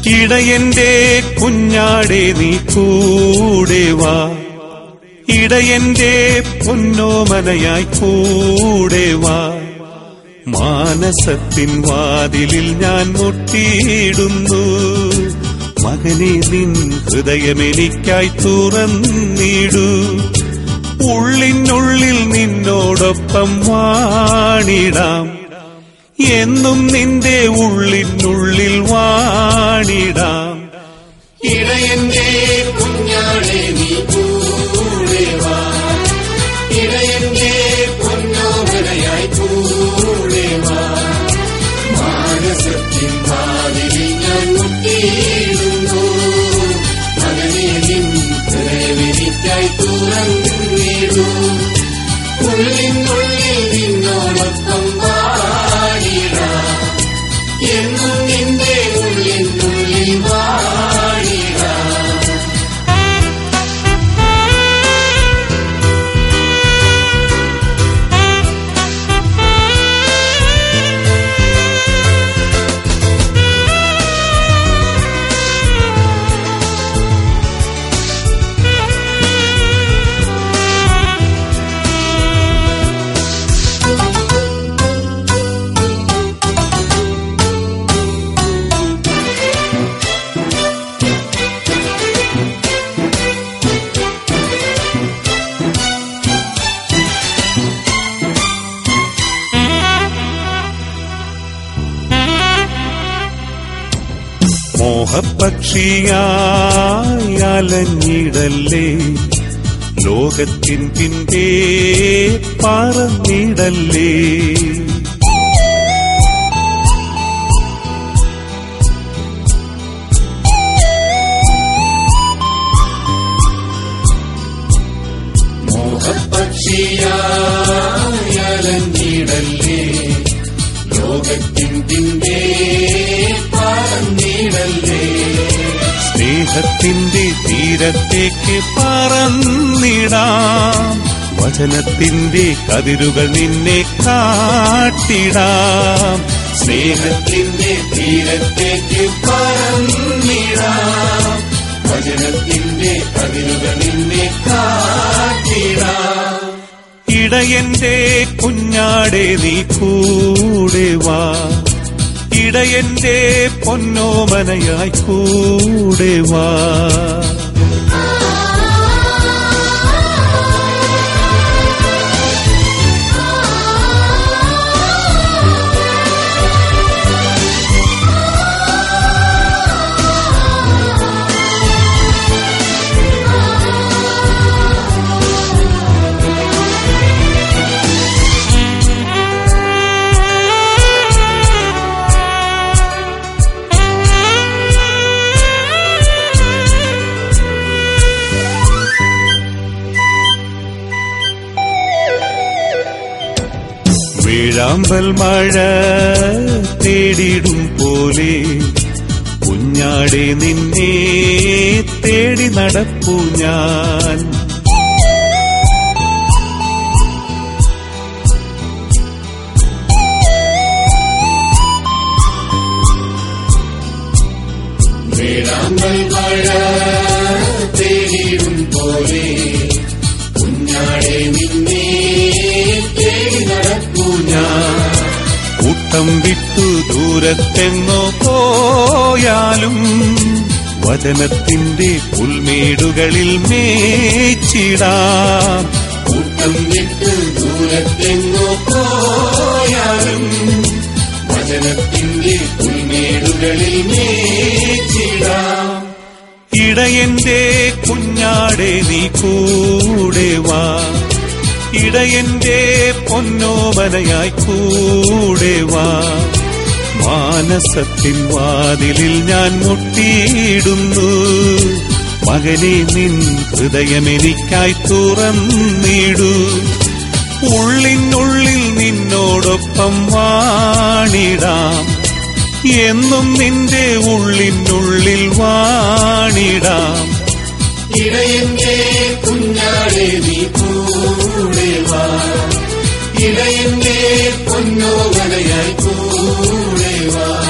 ഇടയന്റെ കുഞ്ഞാടെ നീ കൂടെ വാ ഇടയന്റെ പൊന്നോമനയായി കൂടെ വാ മാനസത്തിൻ വാതിലിൽ ഞാൻ മുട്ടിയിടുന്നു മകനെ നിൻ ഹൃദയമെനിക്കായി തുറന്നിടൂ ഉള്ളിനുള്ളിൽ നിന്നോടൊപ്പം വാണിടാം എന്നും നിന്റെ ഉള്ളിനുള്ളിൽ വാണിടാം ഇടയന്റെ കുഞ്ഞാടെ നീ കൂടെ വാ ഇടയന്റെ പൊന്നോമനയായി കൂടെ വാ മാനസത്തിൻ വാതിലിൽ ഞാൻ മുട്ടിയിടുന്നു മകനെ നിൻ ഹൃദയമെനിക്കായി തുറന്നിടൂ ഉള്ളിനുള്ളിൽ നിന്നോടൊപ്പം വാടിടാം എന്നും നിന്റെ ഉള്ളിനുള്ളിൽ വാടിടാം മോഹപക്ഷിയായി അലഞ്ഞിടല്ലേ ലോകത്തിൻ പിൻപേ പറന്നിടല്ലേ മോഹപക്ഷിയാലഞ്ഞിടല്ലേ ലോകത്തിൻ പിന്തേ പറന്നിടല്ലേ സ്നേഹത്തിന്റെ തീരത്തേക്ക് പറന്നിടാം വചനത്തിന്റെ കതിരുകൾ നിന്നെ കാട്ടിടാം സ്നേഹത്തിന്റെ തീരത്തേക്ക് പറന്നിടാം വചനത്തിന്റെ കതിരുകൾ നിന്നെ കാട്ടിടാം ഇടയന്റെ കുഞ്ഞാടെ നീ കൂടെ വാ ഇടയന്റെ പൊന്നോമനയായി കൂടെ വാ വീഴാമ്പൽ മഴ തേടിടും പോലെ കുഞ്ഞാടെ നിന്നെ തേടി നടപ്പു ഞാൻ വേഴാമ്പൽ മഴ തേടിയിടും പോലെ കുഞ്ഞാടെ നിന്നെ തേടി നടക്കൂ ഞാൻ കൂട്ടം വിട്ടു ദൂരത്തെന്നോ പോയാലും വചനത്തിന്റെ പുൽമേടുകളിൽ മേച്ചിടാം കൂട്ടം വിട്ട് ദൂരത്തെങ്ങോ പോയാലും വചനത്തിന്റെ പുൽമേടുകളിൽ മേച്ചിടാം ഇടയന്റെ കുഞ്ഞാടെ നീ കൂടെ വാ ഇടയന്റെ പൊന്നോമനയായി കൂടെ വാ മാനസത്തിൻ വാതിലിൽ ഞാൻ മുട്ടിയിടുന്നു മകനെ നിൻ ഹൃദയമെനിക്കായി തുറന്നിടൂ ഉള്ളിനുള്ളിൽ നിന്നോടൊപ്പം വാണിടാം എന്നും നിന്റെ ഉള്ളിനുള്ളിൽ വാണിടാം ഇടയന്റെ കുഞ്ഞാടെ നീ കൂടെ വാ ഇടയന്റെ പൊന്നോമനയായി കൂടെ വാ